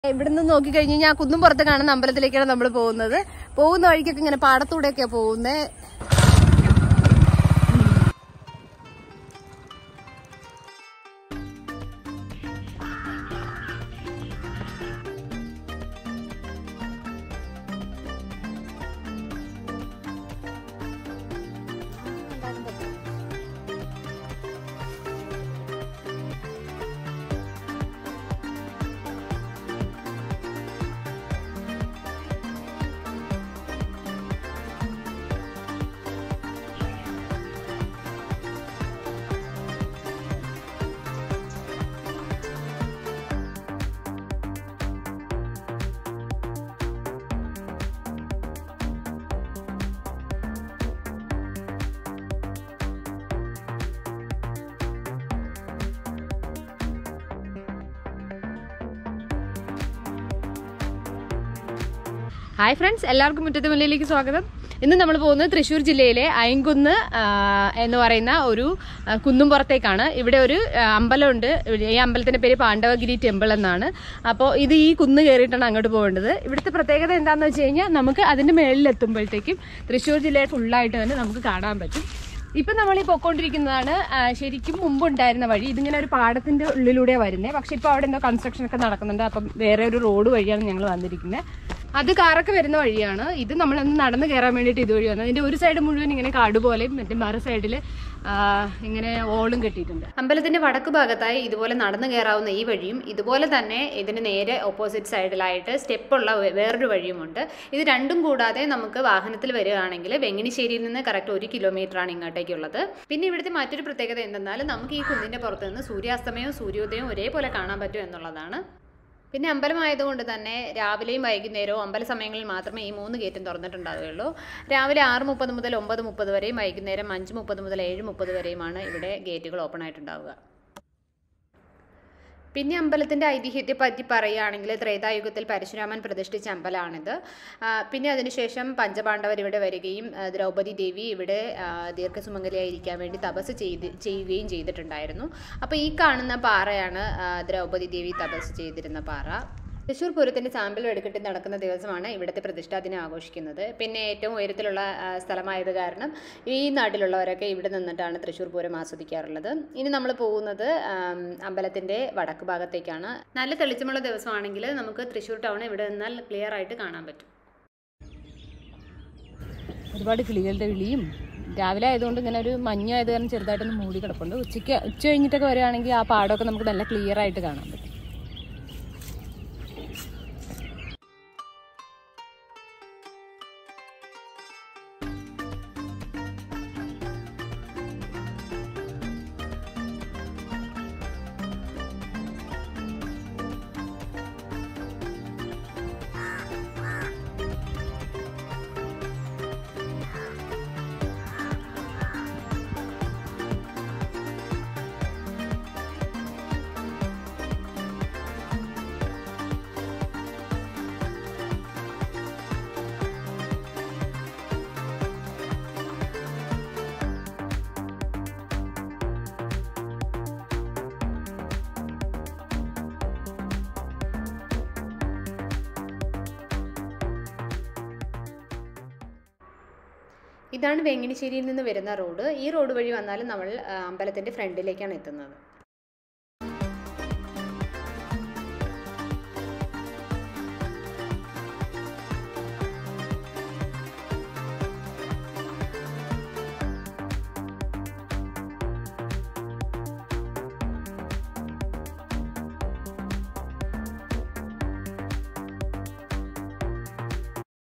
ഇവിടുന്ന് നോക്കി കഴിഞ്ഞ് കഴിഞ്ഞാൽ കുന്നും പുറത്ത് കാണുന്ന അമ്പലത്തിലേക്കാണ് നമ്മൾ പോകുന്നത് പോകുന്ന വഴിക്കൊക്കെ ഇങ്ങനെ പാടത്തൂടെയൊക്കെയാ പോകുന്നത് ഹായ് ഫ്രണ്ട്സ് എല്ലാവർക്കും മുറ്റത്തെ മുന്നിലേക്ക് സ്വാഗതം ഇന്ന് നമ്മൾ പോകുന്നത് തൃശ്ശൂർ ജില്ലയിലെ അയങ്കുന്ന് ആ, എന്ന് പറയുന്ന ഒരു ആ, കുന്നുംപുറത്തേക്കാണ് ഇവിടെ ഒരു ആ, അമ്പലമുണ്ട് ഇവിടെ ഈ അമ്പലത്തിന്റെ പേര് പാണ്ഡവഗിരി ടെമ്പിൾ എന്നാണ് അപ്പോൾ ഇത് ഈ കുന്ന് കയറിയിട്ടാണ് അങ്ങോട്ട് പോകേണ്ടത് ഇവിടുത്തെ പ്രത്യേകത എന്താണെന്ന് വെച്ച് കഴിഞ്ഞാൽ നമുക്ക് അതിന്റെ മേളിൽ എത്തുമ്പോഴത്തേക്കും തൃശ്ശൂർ ജില്ലയെ ഫുള്ളായിട്ട് തന്നെ നമുക്ക് കാണാൻ പറ്റും ഇപ്പം നമ്മൾ ഈ പൊക്കോണ്ടിരിക്കുന്നതാണ് ആ, ശരിക്കും മുമ്പ് ഉണ്ടായിരുന്ന വഴി ഇതിങ്ങനെ ഒരു പാടത്തിന്റെ ഉള്ളിലൂടെ വരുന്നത് പക്ഷെ ഇപ്പോൾ അവിടെ എന്തോ കൺസ്ട്രക്ഷൻ ഒക്കെ നടക്കുന്നുണ്ട് അപ്പം വേറെ ഒരു റോഡ് വഴിയാണ് ഞങ്ങൾ വന്നിരിക്കുന്നത് അത് കാറൊക്കെ വരുന്ന വഴിയാണ് ഇത് നമ്മളൊന്ന് നടന്ന് കയറാൻ വേണ്ടിയിട്ട് ഇതുവഴി വന്നത് ഇതിന്റെ ഒരു സൈഡ് മുഴുവൻ ഇങ്ങനെ കാട് പോലെയും മറ്റേ മറു സൈഡിൽ ഇങ്ങനെ ഓളും കെട്ടിയിട്ടുണ്ട് അമ്പലത്തിന്റെ വടക്ക് ഭാഗത്തായി ഇതുപോലെ നടന്നു കയറാവുന്ന ഈ വഴിയും ഇതുപോലെ തന്നെ ഇതിന് നേരെ ഓപ്പോസിറ്റ് സൈഡിലായിട്ട് സ്റ്റെപ്പുള്ള വേ- വേറൊരു വഴിയുമുണ്ട് ഇത് രണ്ടും കൂടാതെ നമുക്ക് വാഹനത്തിൽ വരികയാണെങ്കിൽ വെങ്ങിനിശ്ശേരിയിൽ നിന്ന് കറക്റ്റ് ഒരു കിലോമീറ്റർ ആണ് ഇങ്ങോട്ടേക്കുള്ളത് പിന്നെ ഇവിടുത്തെ മറ്റൊരു പ്രത്യേകത എന്തെന്നാൽ നമുക്ക് ഈ കുന്നിന്റെ പുറത്ത് നിന്ന് സൂര്യാസ്തമയവും സൂര്യോദയവും ഒരേപോലെ കാണാൻ പറ്റും എന്നുള്ളതാണ് പിന്നെ അമ്പലമായതുകൊണ്ട് തന്നെ രാവിലെയും വൈകുന്നേരവും അമ്പല സമയങ്ങളിൽ മാത്രമേ ഈ മൂന്ന് ഗേറ്റും തുറന്നിട്ടുണ്ടാവുകയുള്ളൂ രാവിലെ ആറ് മുപ്പത് മുതൽ ഒമ്പത് മുപ്പത് വരെയും വൈകുന്നേരം അഞ്ച് മുപ്പത് മുതൽ ഏഴ് മുപ്പത് വരെയുമാണ് ഇവിടെ ഗേറ്റുകൾ ഓപ്പൺ ആയിട്ടുണ്ടാവുക പിന്നെ അമ്പലത്തിൻ്റെ ഐതിഹ്യത്തെ പറ്റി പറയുകയാണെങ്കിൽ ത്രേതായുഗത്തിൽ പരശുരാമൻ പ്രതിഷ്ഠിച്ച അമ്പലമാണിത് ആ, പിന്നെ അതിനുശേഷം പഞ്ചപാണ്ഡവർ ഇവിടെ വരികയും ആ, ദ്രൗപദി ദേവി ഇവിടെ ആ, ദീർഘസുമംഗലിയായിരിക്കാൻ വേണ്ടി തപസ് ചെയ്ത് ചെയ്യുകയും ചെയ്തിട്ടുണ്ടായിരുന്നു അപ്പോൾ ഈ കാണുന്ന പാറയാണ് ആ, ദ്രൗപദി ദേവി തപസ് ചെയ്തിരുന്ന പാറ തൃശ്ശൂർ പൂരത്തിന്റെ സാമ്പിൾ എടുക്കിട്ട് നടക്കുന്ന ദിവസമാണ് ഇവിടുത്തെ പ്രതിഷ്ഠാ ദിനം ആഘോഷിക്കുന്നത് പിന്നെ ഏറ്റവും ഉയരത്തിലുള്ള ആ, സ്ഥലമായത് കാരണം ഈ നാട്ടിലുള്ളവരൊക്കെ ഇവിടെ നിന്നിട്ടാണ് തൃശ്ശൂർ പൂരം ആസ്വദിക്കാറുള്ളത് ഇനി നമ്മൾ പോകുന്നത് ആം, അമ്പലത്തിന്റെ വടക്ക് ഭാഗത്തേക്കാണ് നല്ല തെളിച്ചമുള്ള ദിവസമാണെങ്കിൽ നമുക്ക് തൃശ്ശൂർ ടൗൺ ഇവിടെ നിന്നാൽ ക്ലിയർ ആയിട്ട് കാണാൻ പറ്റും ഒരുപാട് കിളികളുടെ വിളിയും രാവിലെ ആയതുകൊണ്ട് ഇങ്ങനെ ഒരു മഞ്ഞായത് കാരണം ചെറുതായിട്ടൊന്ന് മൂടി കിടപ്പുണ്ട് ഉച്ചയ്ക്ക് ഉച്ച കഴിഞ്ഞിട്ടൊക്കെ വരികയാണെങ്കിൽ ആ പാടമൊക്കെ നമുക്ക് നല്ല ക്ലിയർ ആയിട്ട് കാണാൻ പറ്റും ഇതാണ് വെങ്ങിനിശ്ശേരിയിൽ നിന്ന് വരുന്ന റോഡ് ഈ റോഡ് വഴി വന്നാലും നമ്മൾ ആ, അമ്പലത്തിന്റെ ഫ്രണ്ടിലേക്കാണ് എത്തുന്നത്